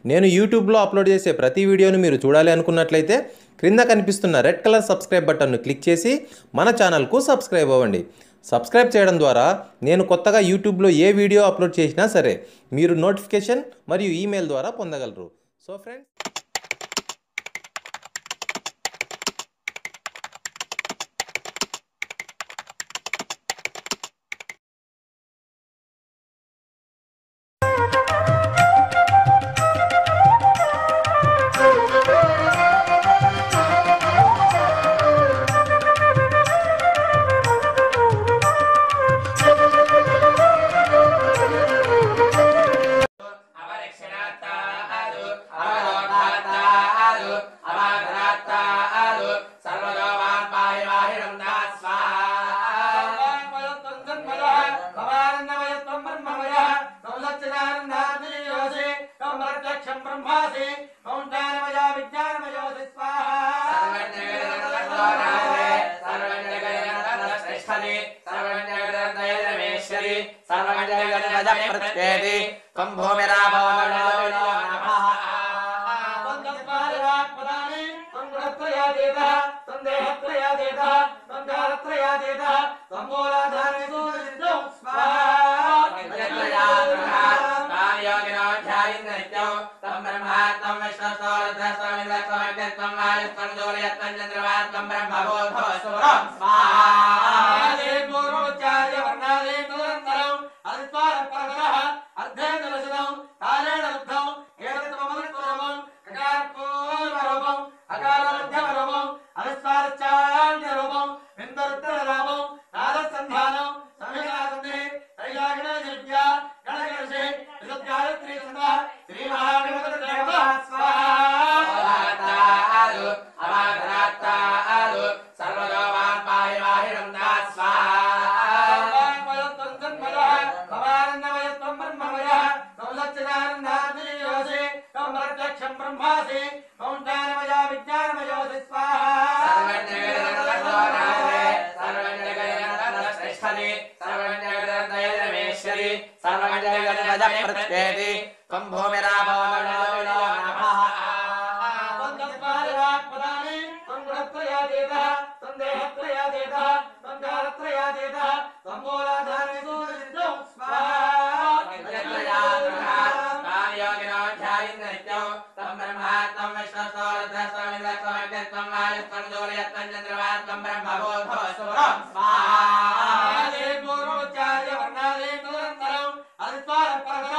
నేను యూట్యూబ్లో అప్లోడ్ చేసే ప్రతి వీడియోను మీరు చూడాలి అనుకున్నట్లయితే క్రింద కనిపిస్తున్న రెడ్ కలర్ సబ్స్క్రైబ్ బటన్ను క్లిక్ చేసి మన ఛానల్కు సబ్స్క్రైబ్ అవ్వండి సబ్స్క్రైబ్ చేయడం ద్వారా నేను కొత్తగా యూట్యూబ్లో ఏ వీడియో అప్లోడ్ చేసినా సరే మీరు నోటిఫికేషన్ మరియు ఈమెయిల్ ద్వారా పొందగలరు సో ఫ్రెండ్స్ అవరక్షణాత్తాలు అవరోధాత్తాలు అవాధనాత్తాలు సర్వలోమాన్ పాహి వాహిరం నా సర్వగణేశ్వరి త్వం భూమిరాభో నమః శ్రీ మహాగణపతి స్వాహాలు అవాధనాత్తాలు సర్వలోమాన్ పాహి వాహిరం నా సర్వగణేశ్వరి త్వం భూమిరాభో నమః బ్రహ్మ